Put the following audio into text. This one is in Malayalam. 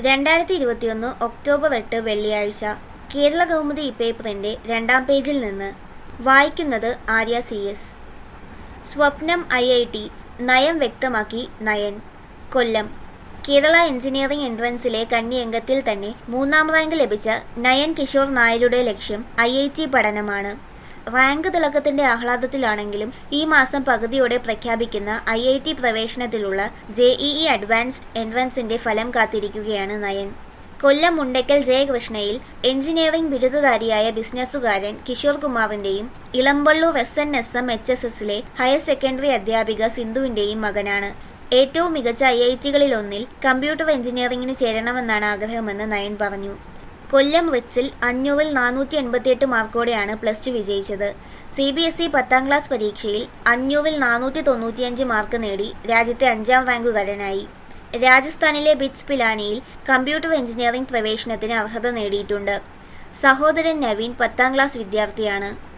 രണ്ടായിരത്തി ഇരുപത്തിയൊന്ന് ഒക്ടോബർ എട്ട് വെള്ളിയാഴ്ച കേരള കൗമുദി ഇപ്പേപ്പറിന്റെ രണ്ടാം പേജിൽ നിന്ന് വായിക്കുന്നത് ആര്യ സി എസ് സ്വപ്നം ഐ ഐ ടി നയം വ്യക്തമാക്കി നയൻ കൊല്ലം കേരള എഞ്ചിനീയറിംഗ് എൻട്രൻസിലെ കന്യംഗത്തിൽ തന്നെ മൂന്നാം റാങ്ക് ലഭിച്ച നയൻ കിഷോർ നായരുടെ ലക്ഷ്യം ഐ ഐ ടി പഠനമാണ് റാങ്ക് തിളക്കത്തിന്റെ ആഹ്ലാദത്തിലാണെങ്കിലും ഈ മാസം പകുതിയോടെ പ്രഖ്യാപിക്കുന്ന ഐ ഐ ടി പ്രവേശനത്തിലുള്ള ജെഇഇ അഡ്വാൻസ്ഡ് എൻട്രൻസിന്റെ ഫലം കാത്തിരിക്കുകയാണ് നയൻ കൊല്ലം മുണ്ടക്കൽ ജയകൃഷ്ണയിൽ എഞ്ചിനീയറിംഗ് ബിരുദധാരിയായ ബിസിനസ്സുകാരൻ കിഷോർ കുമാറിന്റെയും Elampalloor S N S M H S എസിലെ ഹയർ സെക്കൻഡറി അധ്യാപിക സിന്ധുവിന്റെയും മകനാണ് ഏറ്റവും മികച്ച ഐ ഐ ടികളിലൊന്നിൽ കമ്പ്യൂട്ടർ എഞ്ചിനീയറിംഗിന് ചേരണമെന്നാണ് ആഗ്രഹമെന്ന് നയൻ പറഞ്ഞു കൊല്ലം റിച്ചിൽ അഞ്ഞൂറിൽ നാനൂറ്റി എൺപത്തിയെട്ട് മാർക്കോടെയാണ് പ്ലസ് ടു വിജയിച്ചത് സി ബി എസ് ഇ പത്താം ക്ലാസ് പരീക്ഷയിൽ അഞ്ഞൂറിൽ നാനൂറ്റി തൊണ്ണൂറ്റിയഞ്ച് മാർക്ക് നേടി രാജ്യത്തെ അഞ്ചാം റാങ്കുകാരനായി രാജസ്ഥാനിലെ ബിറ്റ്സ് പിലാനിയിൽ കമ്പ്യൂട്ടർ എഞ്ചിനീയറിംഗ് പ്രവേശനത്തിന് അർഹത നേടിയിട്ടുണ്ട് സഹോദരൻ നവീൻ പത്താം ക്ലാസ് വിദ്യാർത്ഥിയാണ്